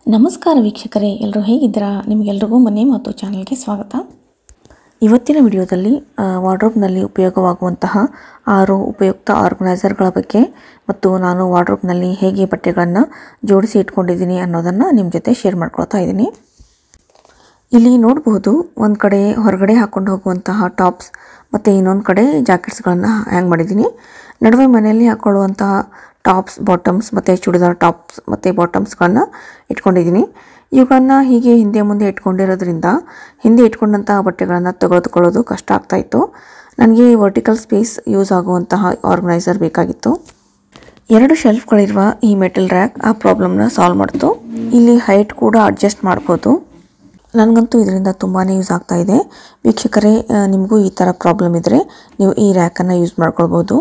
ನಮಸ್ಕಾರ ವೀಕ್ಷಕರೇ ಎಲ್ಲರೂ ಹೇಗಿದ್ದೀರಾ ನಿಮಗೆಲ್ರಿಗೂ ಮನೆ ಮತ್ತು ಚಾನಲ್ಗೆ ಸ್ವಾಗತ ಇವತ್ತಿನ ವಿಡಿಯೋದಲ್ಲಿ ವಾರ್ಡ್ರೋಬ್ನಲ್ಲಿ ಉಪಯೋಗವಾಗುವಂತಹ ಆರು ಉಪಯುಕ್ತ ಆರ್ಗನೈಸರ್ಗಳ ಬಗ್ಗೆ ಮತ್ತು ನಾನು ವಾರ್ಡ್ರೋಬ್ನಲ್ಲಿ ಹೇಗೆ ಬಟ್ಟೆಗಳನ್ನು ಜೋಡಿಸಿ ಇಟ್ಕೊಂಡಿದ್ದೀನಿ ಅನ್ನೋದನ್ನು ನಿಮ್ಮ ಜೊತೆ ಶೇರ್ ಮಾಡ್ಕೊಳ್ತಾ ಇದ್ದೀನಿ ಇಲ್ಲಿ ನೋಡಬಹುದು ಒಂದು ಕಡೆ ಹೊರಗಡೆ ಹಾಕ್ಕೊಂಡು ಹೋಗುವಂತಹ ಟಾಪ್ಸ್ ಮತ್ತು ಇನ್ನೊಂದು ಕಡೆ ಜಾಕೆಟ್ಸ್ಗಳನ್ನು ಹ್ಯಾಂಗ್ ಮಾಡಿದ್ದೀನಿ ನಡುವೆ ಮನೆಯಲ್ಲಿ ಹಾಕ್ಕೊಳ್ಳುವಂತಹ ಟಾಪ್ಸ್ ಬಾಟಮ್ಸ್ ಮತ್ತು ಚೂಡಿದಾರ್ ಟಾಪ್ಸ್ ಮತ್ತು ಬಾಟಮ್ಸ್ಗಳನ್ನು ಇಟ್ಕೊಂಡಿದ್ದೀನಿ ಇವುಗಳನ್ನ ಹೀಗೆ ಹಿಂದೆ ಮುಂದೆ ಇಟ್ಕೊಂಡಿರೋದ್ರಿಂದ ಹಿಂದೆ ಇಟ್ಕೊಂಡಂತಹ ಬಟ್ಟೆಗಳನ್ನು ತೆಗೆದುಕೊಳ್ಳೋದು ಕಷ್ಟ ಆಗ್ತಾಯಿತ್ತು ನನಗೆ ವರ್ಟಿಕಲ್ ಸ್ಪೇಸ್ ಯೂಸ್ ಆಗುವಂತಹ ಆರ್ಗನೈಸರ್ ಬೇಕಾಗಿತ್ತು ಎರಡು ಶೆಲ್ಫ್ಗಳಿರುವ ಈ ಮೆಟಲ್ ರ್ಯಾಕ್ ಆ ಪ್ರಾಬ್ಲಮ್ನ ಸಾಲ್ವ್ ಮಾಡ್ತು ಇಲ್ಲಿ ಹೈಟ್ ಕೂಡ ಅಡ್ಜಸ್ಟ್ ಮಾಡ್ಬೋದು ನನಗಂತೂ ಇದರಿಂದ ತುಂಬಾ ಯೂಸ್ ಆಗ್ತಾ ಇದೆ ವೀಕ್ಷಕರೇ ಆ, ನಿಮಗೂ ಈ ಥರ ಪ್ರಾಬ್ಲಮ್ ಇದ್ದರೆ ನೀವು ಈ ರ್ಯಾಕನ್ನು ಯೂಸ್ ಮಾಡ್ಕೊಳ್ಬೋದು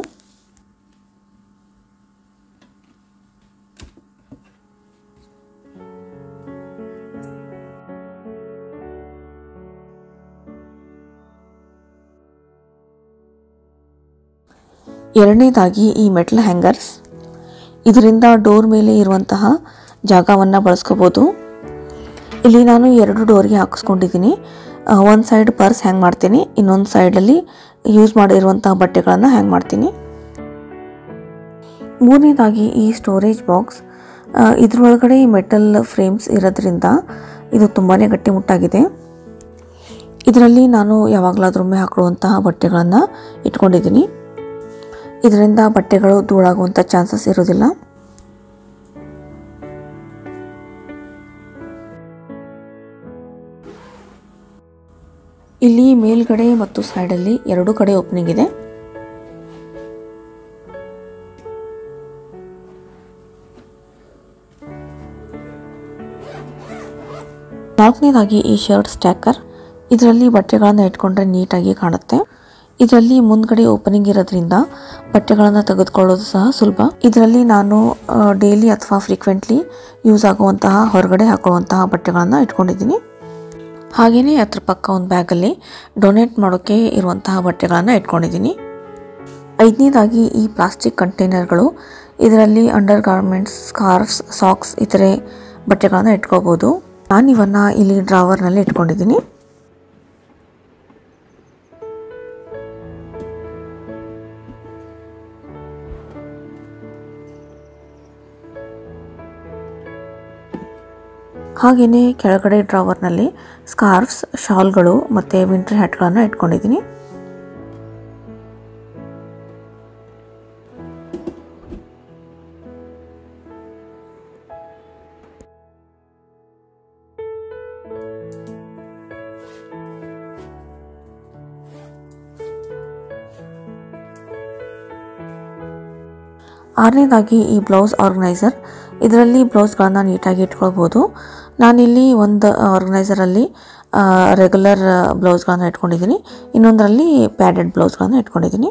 ಎರಡನೇದಾಗಿ ಈ ಮೆಟಲ್ ಹ್ಯಾಂಗರ್ಸ್ ಇದರಿಂದ ಡೋರ್ ಮೇಲೆ ಇರುವಂತಹ ಜಾಗವನ್ನು ಬಳಸ್ಕೋಬೋದು ಇಲ್ಲಿ ನಾನು ಎರಡು ಡೋರ್ಗೆ ಹಾಕಿಸ್ಕೊಂಡಿದ್ದೀನಿ ಒಂದು ಸೈಡ್ ಪರ್ಸ್ ಹ್ಯಾಂಗ್ ಮಾಡ್ತೀನಿ ಇನ್ನೊಂದು ಸೈಡಲ್ಲಿ ಯೂಸ್ ಮಾಡಿರುವಂತಹ ಬಟ್ಟೆಗಳನ್ನು ಹ್ಯಾಂಗ್ ಮಾಡ್ತೀನಿ ಮೂರನೇದಾಗಿ ಈ ಸ್ಟೋರೇಜ್ ಬಾಕ್ಸ್ ಇದ್ರೊಳಗಡೆ ಮೆಟಲ್ ಫ್ರೇಮ್ಸ್ ಇರೋದ್ರಿಂದ ಇದು ತುಂಬಾ ಗಟ್ಟಿಮುಟ್ಟಾಗಿದೆ ಇದರಲ್ಲಿ ನಾನು ಯಾವಾಗಲಾದ್ರೊಮ್ಮೆ ಹಾಕೊಳ್ಳುವಂತಹ ಬಟ್ಟೆಗಳನ್ನು ಇಟ್ಕೊಂಡಿದ್ದೀನಿ ಇದರಿಂದ ಬಟ್ಟೆಗಳು ಧೂಳಾಗುವಂಥ ಚಾನ್ಸಸ್ ಇರೋದಿಲ್ಲ ಇಲ್ಲಿ ಮೇಲ್ಗಡೆ ಮತ್ತು ಸೈಡಲ್ಲಿ ಎರಡು ಕಡೆ ಓಪನಿಂಗ್ ಇದೆ ನಾಲ್ಕನೇದಾಗಿ ಈ ಶರ್ಟ್ ಸ್ಟ್ಯಾಕರ್ ಇದರಲ್ಲಿ ಬಟ್ಟೆಗಳನ್ನು ಇಟ್ಕೊಂಡ್ರೆ ನೀಟಾಗಿ ಕಾಣುತ್ತೆ ಇದರಲ್ಲಿ ಮುಂದ್ಗಡೆ ಓಪನಿಂಗ್ ಇರೋದ್ರಿಂದ ಬಟ್ಟೆಗಳನ್ನು ತೆಗೆದುಕೊಳ್ಳೋದು ಸಹ ಸುಲಭ ಇದರಲ್ಲಿ ನಾನು ಡೈಲಿ ಅಥವಾ ಫ್ರೀಕ್ವೆಂಟ್ಲಿ ಯೂಸ್ ಆಗುವಂತಹ ಹೊರಗಡೆ ಹಾಕುವಂತಹ ಬಟ್ಟೆಗಳನ್ನು ಇಟ್ಕೊಂಡಿದ್ದೀನಿ ಹಾಗೆಯೇ ಅದ್ರ ಪಕ್ಕ ಒಂದು ಬ್ಯಾಗಲ್ಲಿ ಡೊನೇಟ್ ಮಾಡೋಕ್ಕೆ ಇರುವಂತಹ ಬಟ್ಟೆಗಳನ್ನು ಇಟ್ಕೊಂಡಿದ್ದೀನಿ ಐದನೇದಾಗಿ ಈ ಪ್ಲಾಸ್ಟಿಕ್ ಕಂಟೈನರ್ಗಳು ಇದರಲ್ಲಿ ಅಂಡರ್ ಗಾರ್ಮೆಂಟ್ಸ್ ಸ್ಕಾರ್ಫ್ಸ್ ಸಾಕ್ಸ್ ಇತರೆ ಬಟ್ಟೆಗಳನ್ನು ಇಟ್ಕೋಬೋದು ನಾನು ಇವನ್ನ ಇಲ್ಲಿ ಡ್ರಾವರ್ನಲ್ಲಿ ಇಟ್ಕೊಂಡಿದ್ದೀನಿ ಹಾಗೆಯೇ ಕೆಳಗಡೆ ಡ್ರಾವರ್ನಲ್ಲಿ ಸ್ಕಾರ್ಫ್ಸ್ ಶಾಲ್ಗಳು ಮತ್ತು ವಿಂಟರ್ ಹ್ಯಾಟ್ಗಳನ್ನು ಇಟ್ಕೊಂಡಿದ್ದೀನಿ ಆರನೇದಾಗಿ ಈ ಬ್ಲೌಸ್ ಆರ್ಗನೈಸರ್ ಇದರಲ್ಲಿ ಬ್ಲೌಸ್ಗಳನ್ನು ನೀಟಾಗಿ ಇಟ್ಕೊಳ್ಬೋದು ನಾನಿಲ್ಲಿ ಒಂದು ಆರ್ಗನೈಸರಲ್ಲಿ ರೆಗ್ಯುಲರ್ ಬ್ಲೌಸ್ಗಳನ್ನು ಇಟ್ಕೊಂಡಿದ್ದೀನಿ ಇನ್ನೊಂದರಲ್ಲಿ ಪ್ಯಾಡೆಡ್ ಬ್ಲೌಸ್ಗಳನ್ನು ಇಟ್ಕೊಂಡಿದ್ದೀನಿ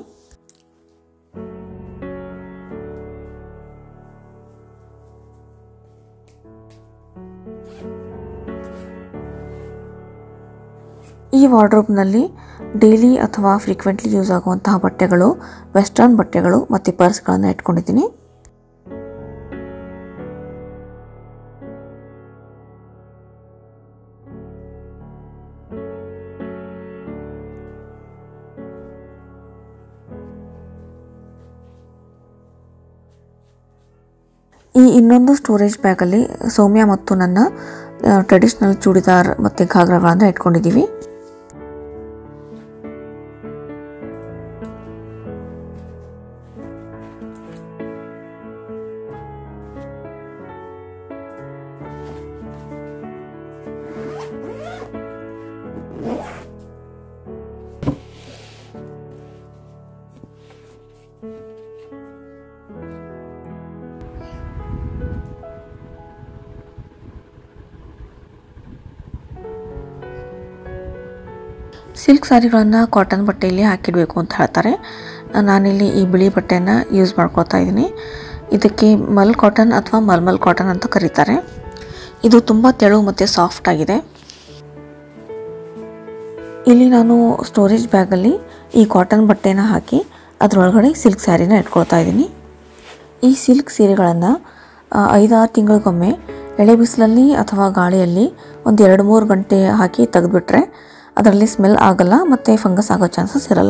ಈ ವಾರ್ಡ್ರೋಬ್ನಲ್ಲಿ ಡೈಲಿ ಅಥವಾ ಫ್ರೀಕ್ವೆಂಟ್ಲಿ ಯೂಸ್ ಆಗುವಂತಹ ಬಟ್ಟೆಗಳು ವೆಸ್ಟರ್ನ್ ಬಟ್ಟೆಗಳು ಮತ್ತು ಪರ್ಸ್ಗಳನ್ನು ಇಟ್ಕೊಂಡಿದ್ದೀನಿ ಈ ಇನ್ನೊಂದು ಸ್ಟೋರೇಜ್ ಬ್ಯಾಗಲ್ಲಿ ಸೌಮ್ಯ ಮತ್ತು ನನ್ನ ಟ್ರೆಡಿಷ್ನಲ್ ಚೂಡಿದಾರ್ ಮತ್ತು ಘಾಗ್ರಾಗಳನ್ನು ಇಟ್ಕೊಂಡಿದ್ದೀವಿ ಸಿಲ್ಕ್ ಸ್ಯಾರಿಗಳನ್ನು ಕಾಟನ್ ಬಟ್ಟೆಯಲ್ಲಿ ಹಾಕಿಡಬೇಕು ಅಂತ ಹೇಳ್ತಾರೆ ನಾನಿಲ್ಲಿ ಈ ಬಿಳಿ ಬಟ್ಟೆನ ಯೂಸ್ ಮಾಡ್ಕೊಳ್ತಾ ಇದ್ದೀನಿ ಇದಕ್ಕೆ ಮಲ್ ಕಾಟನ್ ಅಥವಾ ಮಲ್ಮಲ್ ಕಾಟನ್ ಅಂತ ಕರೀತಾರೆ ಇದು ತುಂಬ ತೆಳು ಮತ್ತು ಸಾಫ್ಟ್ ಆಗಿದೆ ಇಲ್ಲಿ ನಾನು ಸ್ಟೋರೇಜ್ ಬ್ಯಾಗಲ್ಲಿ ಈ ಕಾಟನ್ ಬಟ್ಟೆನ ಹಾಕಿ ಅದರೊಳಗಡೆ ಸಿಲ್ಕ್ ಸ್ಯಾರಿನ ಇಟ್ಕೊಳ್ತಾ ಇದ್ದೀನಿ ಈ ಸಿಲ್ಕ್ ಸೀರೆಗಳನ್ನು ಐದಾರು ತಿಂಗಳಿಗೊಮ್ಮೆ ಎಳೆ ಬಿಸಿಲಲ್ಲಿ ಅಥವಾ ಗಾಳಿಯಲ್ಲಿ ಒಂದು ಎರಡು ಮೂರು ಗಂಟೆ ಹಾಕಿ ತೆಗೆದುಬಿಟ್ರೆ ಅದರಲ್ಲಿ ಸ್ಮೆಲ್ ಆಗಲ್ಲ ಮತ್ತು ಫಂಗಸ್ ಆಗೋ ಚಾನ್ಸಸ್ ಇರಲ್ಲ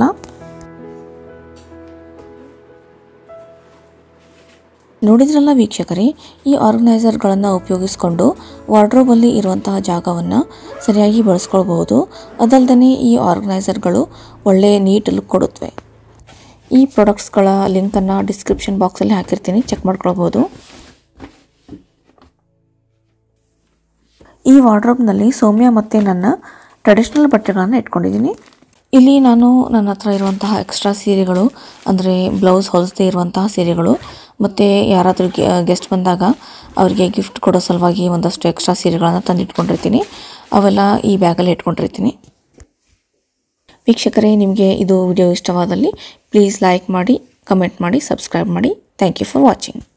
ನೋಡಿದ್ರಲ್ಲ ವೀಕ್ಷಕರೇ ಈ ಆರ್ಗನೈಸರ್ಗಳನ್ನು ಉಪಯೋಗಿಸಿಕೊಂಡು ವಾರ್ಡ್ರೋಬಲ್ಲಿ ಇರುವಂತಹ ಜಾಗವನ್ನು ಸರಿಯಾಗಿ ಬಳಸ್ಕೊಳ್ಬಹುದು ಅದಲ್ಲದೆ ಈ ಆರ್ಗನೈಸರ್ಗಳು ಒಳ್ಳೆಯ ನೀಟ್ ಲುಕ್ ಕೊಡುತ್ತವೆ ಈ ಪ್ರಾಡಕ್ಟ್ಸ್ಗಳ ಲಿಂಕನ್ನು ಡಿಸ್ಕ್ರಿಪ್ಷನ್ ಬಾಕ್ಸಲ್ಲಿ ಹಾಕಿರ್ತೀನಿ ಚೆಕ್ ಮಾಡ್ಕೊಳ್ಬೋದು ಈ ವಾರ್ಡ್ರೋಬ್ನಲ್ಲಿ ಸೌಮ್ಯ ಮತ್ತು ನನ್ನ ಟ್ರೆಡಿಷ್ನಲ್ ಬಟ್ಟೆಗಳನ್ನು ಇಟ್ಕೊಂಡಿದ್ದೀನಿ ಇಲ್ಲಿ ನಾನು ನನ್ನ ಹತ್ರ ಇರುವಂತಹ ಎಕ್ಸ್ಟ್ರಾ ಸೀರೆಗಳು ಅಂದರೆ ಬ್ಲೌಸ್ ಹೊಲಿಸದೇ ಇರುವಂತಹ ಸೀರೆಗಳು ಮತ್ತು ಯಾರಾದರೂ ಗೆಸ್ಟ್ ಬಂದಾಗ ಅವರಿಗೆ ಗಿಫ್ಟ್ ಕೊಡೋ ಸಲುವಾಗಿ ಒಂದಷ್ಟು ಎಕ್ಸ್ಟ್ರಾ ಸೀರೆಗಳನ್ನು ತಂದಿಟ್ಕೊಂಡಿರ್ತೀನಿ ಅವೆಲ್ಲ ಈ ಬ್ಯಾಗಲ್ಲಿ ಇಟ್ಕೊಂಡಿರ್ತೀನಿ ವೀಕ್ಷಕರೇ ನಿಮಗೆ ಇದು ವಿಡಿಯೋ ಇಷ್ಟವಾದಲ್ಲಿ ಪ್ಲೀಸ್ ಲೈಕ್ ಮಾಡಿ ಕಮೆಂಟ್ ಮಾಡಿ ಸಬ್ಸ್ಕ್ರೈಬ್ ಮಾಡಿ ಥ್ಯಾಂಕ್ ಯು ಫಾರ್ ವಾಚಿಂಗ್